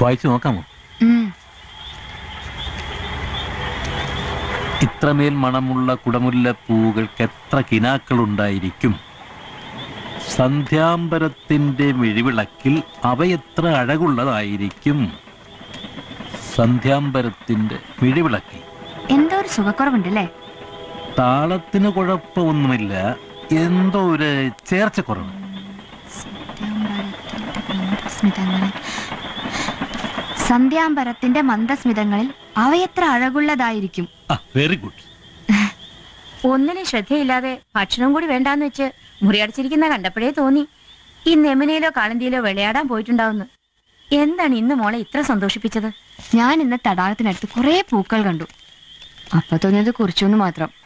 വായിച്ചു നോക്കാമോ ഉം. ഇത്രമേൽ മണമുള്ള കുടമുല്ലപ്പൂകൾക്ക് എത്ര കിനാക്കളുണ്ടായിരിക്കും സന്ധ്യാംബരത്തിന്റെ മിഴിവിളക്കിൽ അവയെത്ര അഴകുള്ളതായിരിക്കും സന്ധ്യാംബരത്തിന്റെ മിഴിവിളക്കിൽ എന്തോ ഒരു സുഖക്കുറവുണ്ടല്ലേ താളത്തിന് കുഴപ്പമൊന്നുമില്ല എന്തോ ഒരു ചേർച്ചക്കുറവ് സ്മിതങ്ങളിൽ സന്ധ്യാംബരത്തിന്റെ മന്ദസ്മിതങ്ങളിൽ അവയെത്ര അഴകുള്ളതായിരിക്കും ആ വെരി ഗുഡ് ഒന്നിനും ശ്രദ്ധയില്ലാതെ ഭക്ഷണം കൂടി വേണ്ടാന്ന് വെച്ച് മുറിയടച്ചിരിക്കുന്ന കണ്ടപ്പോഴേ തോന്നി ഈ നെമിനയിലോ കാളന്തിയിലോ വിളയാടാൻ പോയിട്ടുണ്ടാവുന്നു എന്താണ് ഇന്ന് മോളെ ഇത്ര സന്തോഷിപ്പിച്ചത് ഞാൻ ഇന്ന് തടാകത്തിനടുത്ത് കുറെ പൂക്കൾ കണ്ടു അപ്പൊ തോന്നിയത് കുറിച്ചൊന്നു മാത്രം